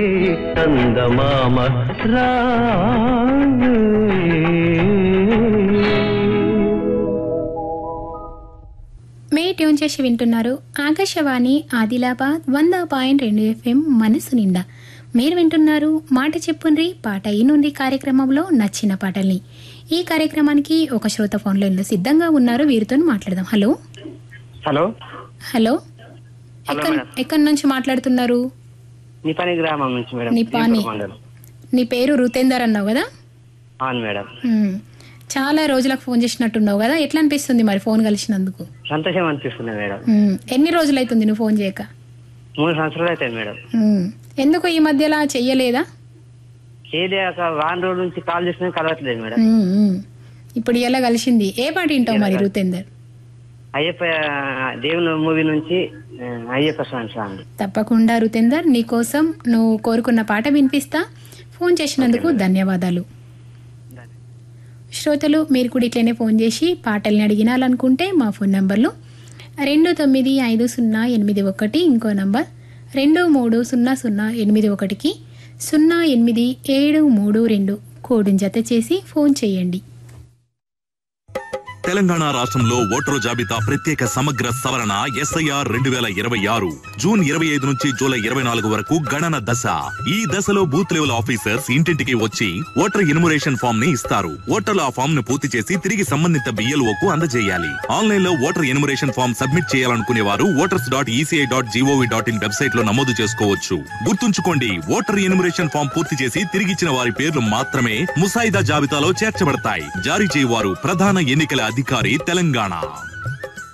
చందమామ మే tune చేసి వింటున్నారు ఆకాశవాణి ఆదిలాబాద్ వంద పాయింట్ రెండు ఎఫ్ఎం మనసు నిండా మీరు వింటున్నారు మాట చెప్పుండ్రి పాట ఈనుంది కార్యక్రమంలో నచ్చిన పాటల్ని ఈ కార్యక్రమానికి ఒక శ్రోత ఫోన్ లైన్లో సిద్ధంగా ఉన్నారు వీరితో మాట్లాడదాం హలో హలో హలో హలో ఎక్కడి మేడం. ఎక్కడి నుంచి మాట్లాడుతున్నారు నిపాని గ్రామం నుంచి మేడం నిపాని. జీంపూర్ మండలం నీ పేరు రుతేందర్ అన్నావు కదా అవును మేడం మ్మ్. చాలా రోజులకు ఫోన్ చేసినట్టున్నావు కదా ఎట్లా అనిపిస్తుంది మరి ఫోన్ కలిసినందుకు సంతోషం అనిపిస్తుంది మేడం మ్మ్. ఎన్ని రోజులు అవుతుంది నువ్వు ఫోన్ చేయక మూడు సంవత్సరాలు అవుతాయి మేడం మ్మ్. ఎందుకు ఈ మధ్యలా చెయ్యలేదా ఏదే ఒక వారం రోజుల నుంచి కాల్ చేసినా కలవట్లేదు మేడం మ్మ్, మ్మ్. ఇప్పుడు ఎలా కలిసింది ఏ పాట వింటావు మరి రుతేందర్ అయ్యప్ప దేవుని మూవీ నుంచి ఆ, అయ్యప్ప స్వామి సాంగ్ తప్పకుండా రుతేందర్ నీకోసం నువ్వు కోరుకున్న పాట వినిపిస్తా ఫోన్ చేసినందుకు ధన్యవాదాలు శ్రోతలు మీరు కూడా ఇట్లనే ఫోన్ చేసి పాటల్ని అడిగినాలనుకుంటే మా ఫోన్ నంబర్లు రెండు తొమ్మిది ఐదు సున్నా ఎనిమిది ఒకటి ఇంకో నంబర్ రెండు మూడు సున్నా సున్నా ఎనిమిది ఒకటికి సున్నా ఎనిమిది ఏడు మూడు రెండు కోడుని జత చేసి ఫోన్ చేయండి తెలంగాణ రాష్ట్రంలో ఓటరు జాబితా ప్రత్యేక సమగ్ర సవరణ ఎస్ఐఆర్ రెండు వేల ఇరవై ఆరు జూన్ ఇరవై ఐదు నుంచి జూలై ఇరవై నాలుగు వరకు గణన దశ ఈ దశలో బూత్ లెవెల్ ఆఫీసర్స్ ఇంటింటికి వచ్చి ఓటర్ ఇన్మురేషన్ ఫామ్ ని ఇస్తారు ఓటర్లు ఆ ఫామ్ ను పూర్తి చేసి తిరిగి సంబంధిత బిఎల్ఓ కు అందజేయాలి ఆన్లైన్ లో ఓటర్ ఇన్మురేషన్ ఫామ్ సబ్మిట్ చేయాలనుకునే వారు voters dot ECI dot GOV dot in website లో నమోదు చేసుకోవచ్చు గుర్తుంచుకోండి ఓటర్ ఇన్మురేషన్ ఫామ్ పూర్తి చేసి తిరిగిచ్చిన వారి పేర్లు మాత్రమే ముసాయిదా జాబితాలో చేర్చబడతాయి జారీ చేయవారు ప్రధాన ఎన్నికల అధికారి తెలంగాణ